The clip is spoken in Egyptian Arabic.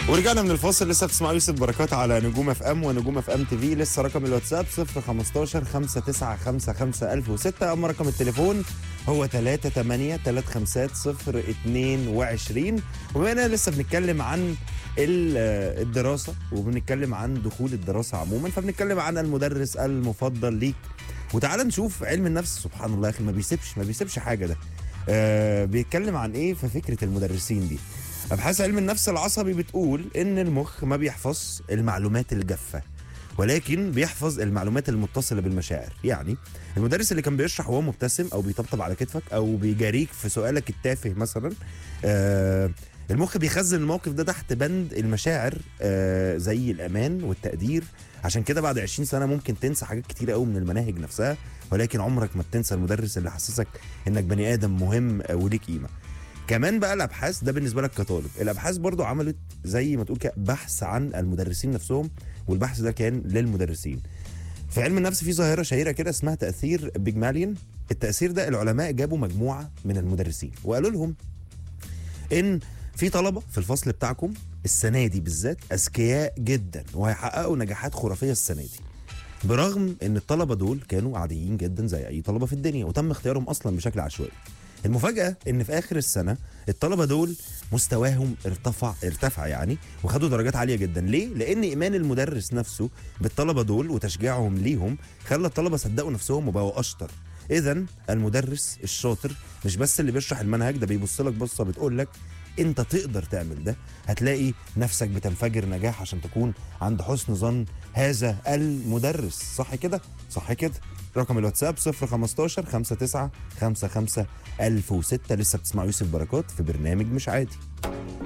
ورجعنا من الفاصل لسه بتسمعوا يوسف بركات على نجوم اف ام ونجوم اف ام تي في لسه رقم الواتساب 015 5955 1006 اما رقم التليفون هو 38 350 22 وبما اننا لسه بنتكلم عن ال- الدراسه وبنتكلم عن دخول الدراسه عموما فبنتكلم عن المدرس المفضل ليك وتعال نشوف علم النفس سبحان الله يا اخي ما بيسيبش ما بيسيبش حاجه ده آه بيتكلم عن ايه في فكره المدرسين دي ابحاث علم النفس العصبي بتقول ان المخ ما بيحفظ المعلومات الجافه ولكن بيحفظ المعلومات المتصله بالمشاعر يعني المدرس اللي كان بيشرح وهو مبتسم او بيطبطب على كتفك او بيجاريك في سؤالك التافه مثلا آه المخ بيخزن الموقف ده تحت بند المشاعر آه زي الامان والتقدير عشان كده بعد 20 سنه ممكن تنسى حاجات كتير قوي من المناهج نفسها ولكن عمرك ما بتنسى المدرس اللي حسسك انك بني ادم مهم آه، وليك قيمه كمان بقى الابحاث ده بالنسبه لك كطالب الابحاث برضو عملت زي ما تقول كده بحث عن المدرسين نفسهم والبحث ده كان للمدرسين في علم النفس في ظاهره شهيره كده اسمها تاثير بيجماليون التاثير ده العلماء جابوا مجموعه من المدرسين وقالوا لهم ان في طلبه في الفصل بتاعكم السنه دي بالذات اذكياء جدا وهيحققوا نجاحات خرافيه السنه دي برغم ان الطلبه دول كانوا عاديين جدا زي اي طلبه في الدنيا وتم اختيارهم اصلا بشكل عشوائي المفاجاه ان في اخر السنه الطلبه دول مستواهم ارتفع ارتفع يعني وخدوا درجات عاليه جدا ليه لان ايمان المدرس نفسه بالطلبه دول وتشجيعهم ليهم خلى الطلبه صدقوا نفسهم وبقوا اشطر اذا المدرس الشاطر مش بس اللي بيشرح المنهج ده بيبص لك بصه بتقول لك انت تقدر تعمل ده هتلاقي نفسك بتنفجر نجاح عشان تكون عند حسن ظن هذا المدرس صح كده صح كده رقم الواتساب 015 59 55 1006 لسه بتسمعوا يوسف بركات في برنامج مش عادي